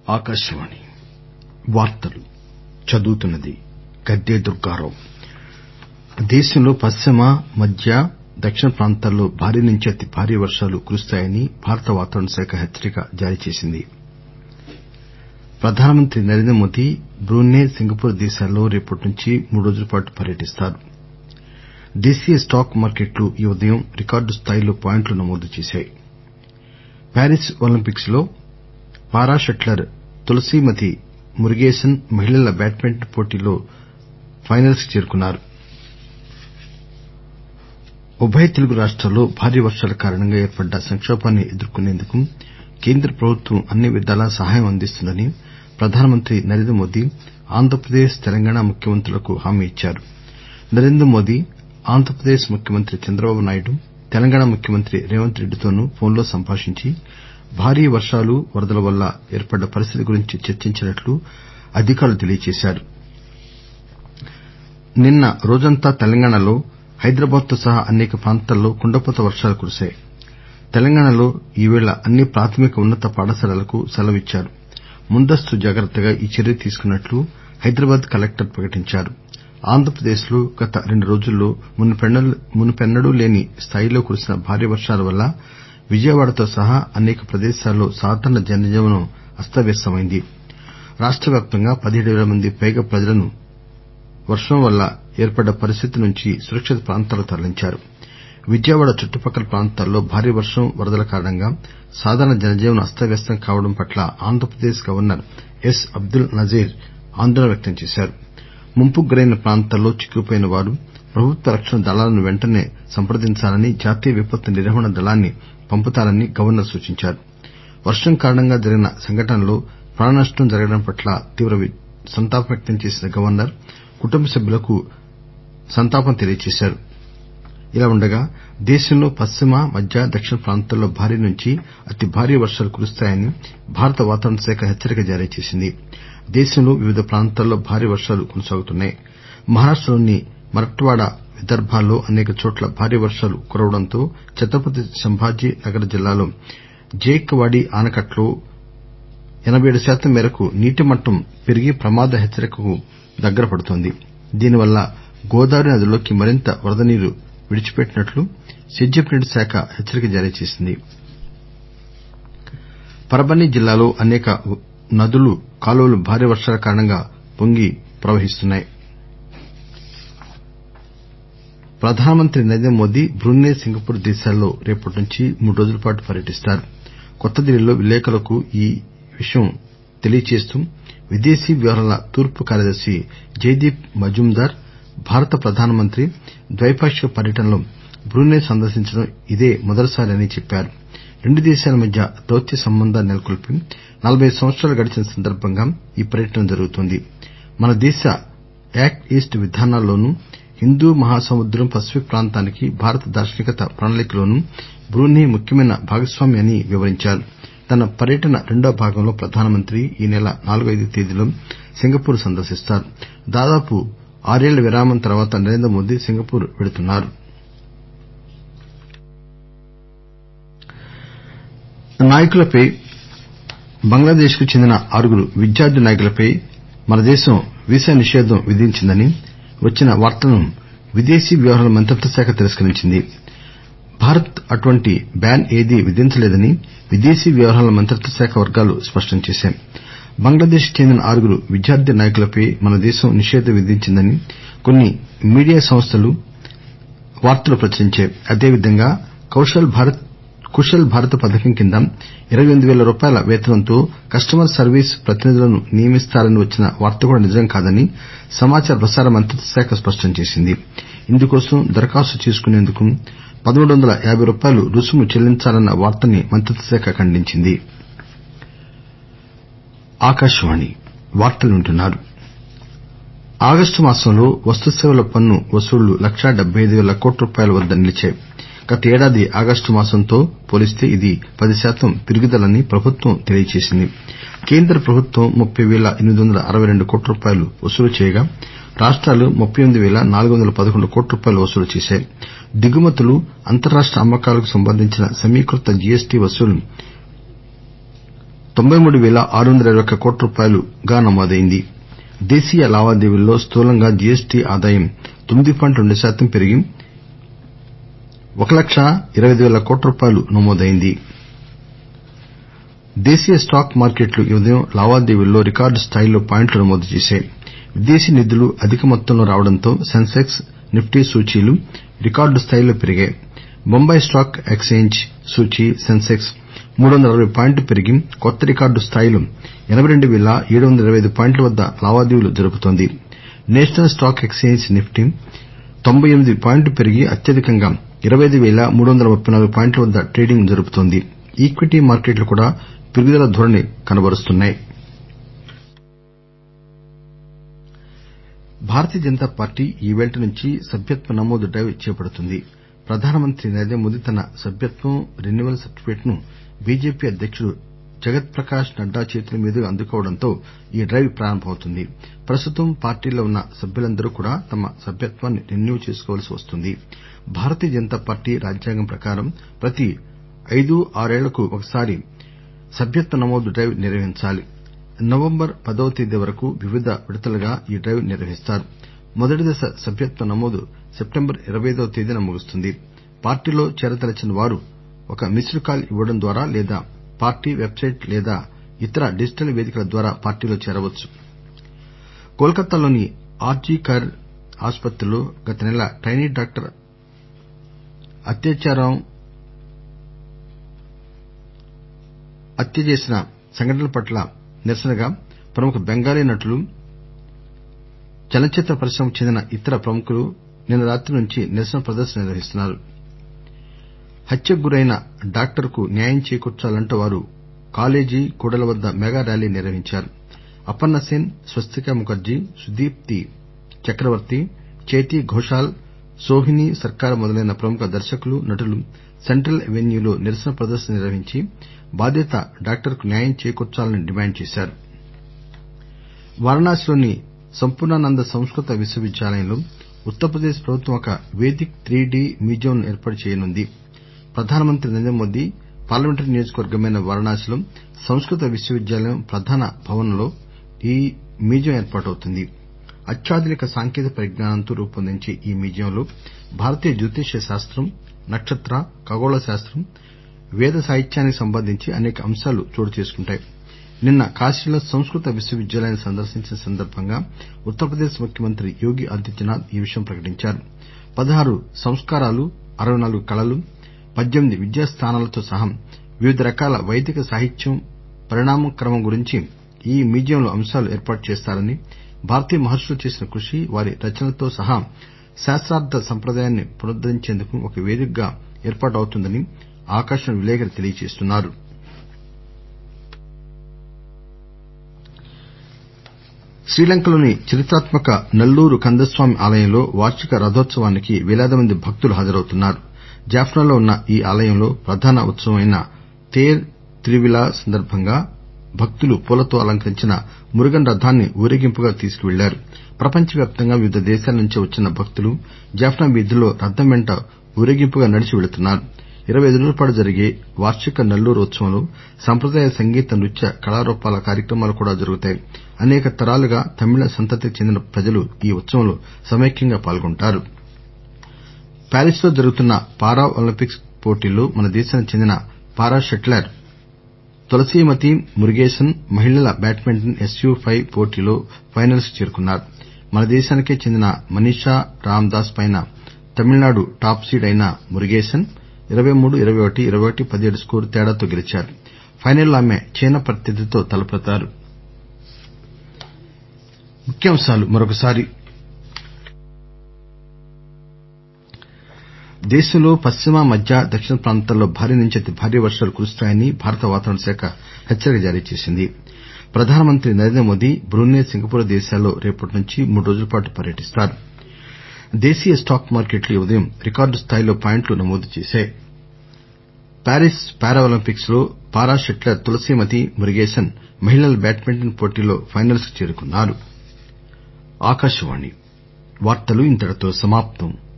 దుర్గారావు దేశంలో పశ్చిమ మధ్య దక్షిణ ప్రాంతాల్లో భారీ నుంచి అతి భారీ వర్షాలు కురుస్తాయని భారత వాతావరణ శాఖ హెచ్చరిక జారీ చేసింది ప్రధానమంత్రి నరేంద్రమోదీ బ్రూనై సింగపూర్ దేశాల్లో రేపటి నుంచి మూడు రోజుల పాటు పర్యటిస్తారు దేశీయ స్టాక్ మార్కెట్లు ఈ ఉదయం రికార్డు స్థాయిలో పాయింట్లు నమోదు చేశాయి ప్యారిస్ ఒలింపిక్స్ లో పారా షట్లర్ తులసీమతి మురుగేసన్ మహిళల బ్యాడ్మింటన్ పోటీలో ఫైనల్స్ కు చేరుకున్నారు ఉభయ తెలుగు రాష్టాల్లో భారీ వర్షాల కారణంగా ఏర్పడ్డ సంకోభాన్ని ఎదుర్కొనేందుకు కేంద్ర ప్రభుత్వం అన్ని విధాలా సహాయం అందిస్తుందని ప్రధానమంత్రి నరేంద్రమోదీ ఆంధ్రప్రదేశ్ తెలంగాణ ముఖ్యమంత్రులకు హామీ ఇచ్చారు నరేంద్రమోదీ ఆంధ్రప్రదేశ్ ముఖ్యమంత్రి చంద్రబాబు నాయుడు తెలంగాణ ముఖ్యమంత్రి రేవంత్ రెడ్డితోనూ ఫోన్లో సంభాషించి భారీ వర్షాలు వరదల వల్ల ఏర్పడ్డ పరిస్థితి గురించి చర్చించినట్లు అధికారులు తెలియజేశారు నిన్న రోజంతా తెలంగాణలో హైదరాబాద్ తో సహా అనేక ప్రాంతాల్లో కుండపోత వర్షాలు కురిశాయి తెలంగాణలో ఈవేళ అన్ని ప్రాథమిక ఉన్నత పాఠశాలలకు సెలవిచ్చారు ముందస్తు జాగ్రత్తగా ఈ చర్య తీసుకున్నట్లు హైదరాబాద్ కలెక్టర్ ప్రకటించారు ఆంధ్రప్రదేశ్ లో గత రెండు రోజుల్లో మునుపెన్నడూ లేని స్థాయిలో కురిసిన భారీ వర్షాల వల్ల విజయవాడతో సహా అనేక ప్రదేశాల్లో సాధారణ జనజీవనం అస్తవ్యస్తమైంది రాష్ట వ్యాప్తంగా పదిహేడు పేల మందికి పైగా ప్రజలను వర్షం వల్ల ఏర్పడ్డ పరిస్థితి నుంచి సురక్షిత ప్రాంతాలకు తరలించారు విజయవాడ చుట్టుపక్కల ప్రాంతాల్లో భారీ వర్షం వరదల కారణంగా సాధారణ జనజీవనం అస్తవ్యస్తం కావడం పట్ల ఆంధ్రప్రదేశ్ గవర్నర్ ఎస్ అబ్దుల్ నజీర్ ఆందోళన వ్యక్తం చేశారు ముంపుకు గురైన ప్రాంతాల్లో చిక్కుకుపోయిన వారు ప్రభుత్వ రక్షణ దళాలను వెంటనే సంప్రదించాలని జాతీయ విపత్తు నిర్వహణ దళాన్ని పంపుతారని గవర్నర్ సూచించారు వర్షం కారణంగా జరిగిన సంఘటనల్లో ప్రాణనష్టం జరగడం పట్ల తీవ్ర సంతాపం వ్యక్తం చేసిన గవర్నర్ కుటుంబ సభ్యులకు సంతాపం తెలియజేశారు ఇలా ఉండగా దేశంలో పశ్చిమ మధ్య దక్షిణ ప్రాంతాల్లో భారీ నుంచి అతి భారీ వర్షాలు కురుస్తాయని భారత వాతావరణ శాఖ హెచ్చరిక జారీ చేసింది దేశంలో వివిధ ప్రాంతాల్లో భారీ వర్షాలు కొనసాగుతున్నాయి మహారాష్టలోని మరాఠ్వాడా విదర్భాల్లో అనేక చోట్ల భారీ వర్షాలు కురవడంతో ఛత్రపతి సంభాజీ నగర్ జిల్లాలో జైక్ వాడీ ఆనకట్టలో ఎనబై ఏడు శాతం మేరకు నీటి మట్టం పెరిగి ప్రమాద హెచ్చరికకు దగ్గర పడుతోంది దీనివల్ల గోదావరి నదిలోకి మరింత వరద నీరు విడిచిపెట్టినట్లు సేద్యపు శాఖ హెచ్చరిక జారీ చేసింది పర్బనీ జిల్లాలో అనేక నదులు కాలువలు భారీ వర్షాల కారణంగా పొంగి ప్రవహిస్తున్నాయి ప్రధానమంత్రి నరేంద్రమోదీ బ్రూనై సింగపూర్ దేశాల్లో రేపటి నుంచి మూడు రోజుల పాటు పర్యటిస్తారు కొత్త ఢిల్లీలో విలేకరులకు ఈ విషయం తెలియజేస్తూ విదేశీ వ్యవహారాల తూర్పు కార్యదర్శి జైదీప్ మజుందార్ భారత ప్రధానమంత్రి ద్వైపాక్షిక పర్యటనలో బ్రూనై సందర్శించడం ఇదే మొదటిసారి అని చెప్పారు రెండు దేశాల మధ్య దౌత్య సంబంధాలు నెలకొల్పి నలబై సంవత్సరాలు గడిచిన సందర్బంగా ఈ పర్యటన జరుగుతోంది మన దేశ యాక్ట్ ఈస్ట్ విధానాల్లోనూ హిందూ మహాసముద్రం పసిఫిక్ ప్రాంతానికి భారత దార్శనికత ప్రణాళికలోనూ బ్రూనై ముఖ్యమైన భాగస్వామి అని వివరించారు తన పర్యటన రెండో భాగంలో ప్రధానమంత్రి ఈ నెల నాలుగు ఐదు తేదీల్లో సింగపూర్ సందర్శిస్తారు దాదాపు ఆరేళ్ల విరామం తర్వాత నరేంద్రమోదీ సింగపూర్ వెళుతున్నారు నాయకులపై బంగ్లాదేశ్ కు చెందిన ఆరుగురు విద్యార్థి నాయకులపై మన దేశం వీసా నిషేధం విధించిందని వచ్చిన వార్తలను విదేశీ వ్యవహారాల మంత్రిత్వ శాఖ తిరస్కరించింది భారత్ అటువంటి బ్యాన్ ఏదీ విధించలేదని విదేశీ వ్యవహారాల మంత్రిత్వ శాఖ వర్గాలు స్పష్టం చేశాయి బంగ్లాదేశ్ కు చెందిన ఆరుగురు విద్యార్థి నాయకులపై మన దేశం నిషేధం విధించిందని కొన్ని మీడియా సంస్థలు వార్తలు ప్రచురించాయి అదేవిధంగా కుశల్ భారత్ పథకం కింద ఇరవై ఎనిమిది పేల రూపాయల వేతనంతో కస్టమర్ సర్వీస్ ప్రతినిధులను నియమిస్తారని వచ్చిన వార్త కూడా నిజం కాదని సమాచార ప్రసార మంత్రిత్వ శాఖ స్పష్టం చేసింది ఇందుకోసం దరఖాస్తు చేసుకునేందుకు పదమూడు వందల యాబై రూపాయలు రుసుము చెల్లించాలన్న వార్తని మంత్రిత్వ శాఖ ఖండించింది ఆగస్టు మాసంలో వస్తుసేవల పన్ను వసూళ్లు లక్షా డెబ్బై ఐదు పేల కోట్ల రూపాయల వద్ద నిలిచాయి గత ఏడాది ఆగస్టు మాసంతో పోలిస్తే ఇది పది శాతం పెరుగుదలని ప్రభుత్వం తెలియజేసింది కేంద్ర ప్రభుత్వం ముప్పై పేల ఎనిమిది వందల అరవై రెండు కోట్ల రూపాయలు వసూలు చేయగా రాష్టాలు ముప్పై ఎనిమిది పేల నాలుగు వందల పదకొండు కోట్ల రూపాయలు వసూలు చేశాయి దిగుమతులు అంతర్రాష్ట అమ్మకాలకు సంబంధించిన సమీకృత జీఎస్టీ వసూలు తొంభై మూడు పేల ఆరు వందల ఇరవై ఒక్క కోట్ల రూపాయలుగా నమోదైంది దేశీయ లావాదేవీల్లో స్థూలంగా జీఎస్టీ ఆదాయం తొమ్మిది పాయింట్ రెండు శాతం పెరిగి ఒక లక్షా ఇరవై అయిదు పేల కోట్ల రూపాయలు నమోదైంది దేశీయ స్టాక్ మార్కెట్లు ఈ ఉదయం లావాదేవీల్లో రికార్డు స్థాయిలో పాయింట్లు నమోదు చేశాయి విదేశీ నిధులు అధిక మొత్తంలో రావడంతో సెన్సెక్స్ నిఫ్టీ సూచీలు రికార్డు స్థాయిలో పెరిగాయి బొంబాయి స్టాక్ ఎక్సేంజ్ సూచీ సెన్సెక్స్ మూడు వందల అరవై పాయింట్లు పెరిగి కొత్త రికార్డు స్థాయిలో ఎనబై రెండు పేల ఏడు వందల ఇరవై ఐదు పాయింట్ల వద్ద లావాదేవీలు జరుపుతోంది నేషనల్ స్టాక్ ఎక్సేంజ్ నిఫ్టీ తొంభై ఎనిమిది పాయింట్లు పెరిగి అత్యధికంగా ఇరవై ఐదు పేల మూడు వందల ముప్పై నాలుగు పాయింట్ల వద్ద ట్రేడింగ్ జరుపుతోంది ఈక్విటీ మార్కెట్లు కూడా పెరుగుదల ధోరణి కనబరుస్తున్నాయి భారతీయ జనతా పార్టీ ఈ పేల్టి నుంచి సభ్యత్వ నమోదు డ్రైవ్ చేపడుతుంది ప్రధానమంత్రి నరేంద్రమోదీ తన సభ్యత్వం రెన్యువల్ సర్టిఫికెట్ ను బీజేపీ అధ్యకుడు జగత్ ప్రకాష్ నడ్డా చేతుల మీదుగా అందుకోవడంతో ఈ డ్రైవ్ ప్రారంభమవుతుంది ప్రస్తుతం పార్టీలో ఉన్న సభ్యులందరూ కూడా తమ సభ్యత్వాన్ని రెన్యూ చేసుకోవలసి వస్తుంది భారతీయ జనతా పార్టీ రాజ్యాంగం ప్రకారం ప్రతి ఐదు ఆరేళ్లకు ఒకసారి సభ్యత్వ నమోదు డ్రైవ్ నిర్వహించాలి నవంబర్ పదవ తేదీ వరకు వివిధ విడతలుగా ఈ డ్రైవ్ నిర్వహిస్తారు మొదటి దశ సభ్యత్వ నమోదు సెప్టెంబర్ ఇరవై ఐదవ తేదీన ముగుస్తుంది పార్టీలో చేరదలచిన వారు ఒక మిస్డ్ కాల్ ఇవ్వడం ద్వారా లేదా పార్టీ వెబ్ సైట్ లేదా ఇతర డిజిటల్ వేదికల ద్వారా పార్టీలో చేరవచ్చు కోల్కతాలోని ఆర్జీ కర్ ఆసుపత్రిలో గత నెల ట్రైనీ డాక్టర్ హత్య చేసిన సంఘటన పట్ల నిరసనగా ప్రముఖ బెంగాలీ నటులు చలనచిత్ర పరిశ్రమకు చెందిన ఇతర ప్రముఖులు నిన్న రాత్రి నుంచి నిరసన ప్రదర్శన నిర్వహిస్తున్నారు హత్యకు గురైన డాక్టర్ కు న్యాయం చేకూర్చాలంటూ వారు కాళేజీ కూడలి వద్ద మెగా ర్యాలీ నిర్వహించారు అపర్ణ సేన్ స్వస్తికా ముఖర్జీ సుదీప్తి చక్రవర్తి చైతీ ఘోషాల్ సోహినీ సర్కార్ మొదలైన ప్రముఖ దర్శకులు నటులు సెంట్రల్ ఎవెన్యూలో నిరసన ప్రదర్శన నిర్వహించి బాధిత డాక్టర్ కు న్యాయం చేకూర్చాలని డిమాండ్ చేశారు వారణాసిలోని సంపూర్ణానంద సంస్కృత విశ్వవిద్యాలయంలో ఉత్తరప్రదేశ్ ప్రభుత్వం ఒక వేదిక్ త్రీ డి మ్యూజియంను ఏర్పాటు చేయనుంది ప్రధానమంత్రి నరేంద్రమోదీ పార్లమెంటరీ నియోజకవర్గమైన వారణాసిలో సంస్కృత విశ్వవిద్యాలయం ప్రధాన భవన్లో ఈ మ్యూజియం ఏర్పాటవుతుంది అత్యాధునిక సాంకేతిక పరిజ్ఞానంతో రూపొందించే ఈ మ్యూజియంలో భారతీయ జ్యోతిష శాస్త్రం నక్షత్ర ఖగోళ శాస్త్రం వేద సాహిత్యానికి సంబంధించి అనేక అంశాలు చోటు చేసుకుంటాయి నిన్న కాశీలో సంస్కృత విశ్వవిద్యాలయాన్ని సందర్శించిన సందర్బంగా ఉత్తరప్రదేశ్ ముఖ్యమంత్రి యోగి ఆదిత్యనాథ్ ఈ విషయం ప్రకటించారు పదహారు సంస్కారాలు అరవై నాలుగు కళలు పద్దెనిమిది విద్యాస్థానాలతో సహా వివిధ రకాల వైదిక సాహిత్యం పరిణామ క్రమం గురించి ఈ మ్యూజియంలో అంశాలు ఏర్పాటు చేస్తారని భారతీయ మహర్షులు చేసిన కృషి వారి రచనలతో సహా శాస్తార్థ సంప్రదాయాన్ని పునరుద్దరించేందుకు ఒక వేదికగా ఏర్పాటవుతుందని ఆకాశవాణి విలేకరి తెలియజేస్తున్నారు శ్రీలంకలోని చరిత్రాత్మక నల్లూరు కందస్వామి ఆలయంలో వార్షిక రథోత్సవానికి పేలాది మంది భక్తులు హాజరవుతున్నారు జాఫ్నాలో ఉన్న ఈ ఆలయంలో ప్రధాన ఉత్సవమైన తేర్ తిరువిళా సందర్బంగా భక్తులు పూలతో అలంకరించిన మురుగన్ రథాన్ని ఊరేగింపుగా తీసుకువెళ్లారు ప్రపంచ వ్యాప్తంగా వివిధ దేశాల నుంచి వచ్చిన భక్తులు జాఫ్నా వీధుల్లో రథం వెంట ఊరేగింపుగా నడిచి వెళుతున్నారు ఇరవై ఐదు రోజుల పాటు జరిగే వార్షిక నల్లూరు ఉత్సవంలో సంప్రదాయ సంగీత నృత్య కళారూపాల కార్యక్రమాలు కూడా జరుగుతాయి అనేక తరాలుగా తమిళ సంతతికి చెందిన ప్రజలు ఈ ఉత్సవంలో సమైక్యంగా పాల్గొంటారు ప్యారిస్ లో జరుగుతున్న పారా ఒలింపిక్స్ పోటీల్లో మన దేశానికి చెందిన పారా షట్లర్ తులసీమతి మురుగేసన్ మహిళల బ్యాడ్మింటన్ ఎస్యూ ఫైవ్ పోటీలో ఫైనల్స్ కు చేరుకున్నారు మన దేశానికే చెందిన మనీషా రామదాస్ పై తమిళనాడు టాప్ సీడ్ అయిన మురుగేసన్ ఇరవై మూడు ఇరవై ఒకటి ఇరవై ఒకటి పదిహేడు స్కోరు తేడాతో గెలిచారు ఫైనల్లో ఆమె చైనా ప్రత్యర్థితో తలపడతారు దేశంలో పశ్చిమ మధ్య దక్షిణ ప్రాంతాల్లో భారీ నుంచి అతి భారీ వర్షాలు కురుస్తాయని భారత వాతావరణ శాఖ హెచ్చరిక జారీ చేసింది ప్రధానమంత్రి నరేంద్రమోదీ బ్రూనై సింగపూర్ దేశాల్లో రేపటి నుంచి మూడు రోజుల పాటు పర్యటిస్తారు దేశీయ స్టాక్ మార్కెట్లు ఈ ఉదయం రికార్డు స్థాయిలో పాయింట్లు నమోదు చేశాయి ప్యారిస్ పారా ఒలింపిక్స్ లో పారా షట్లర్ తులసీమతి మురుగేసన్ మహిళల బ్యాడ్మింటన్ పోటీలో ఫైనల్స్ కు చేరుకున్నారు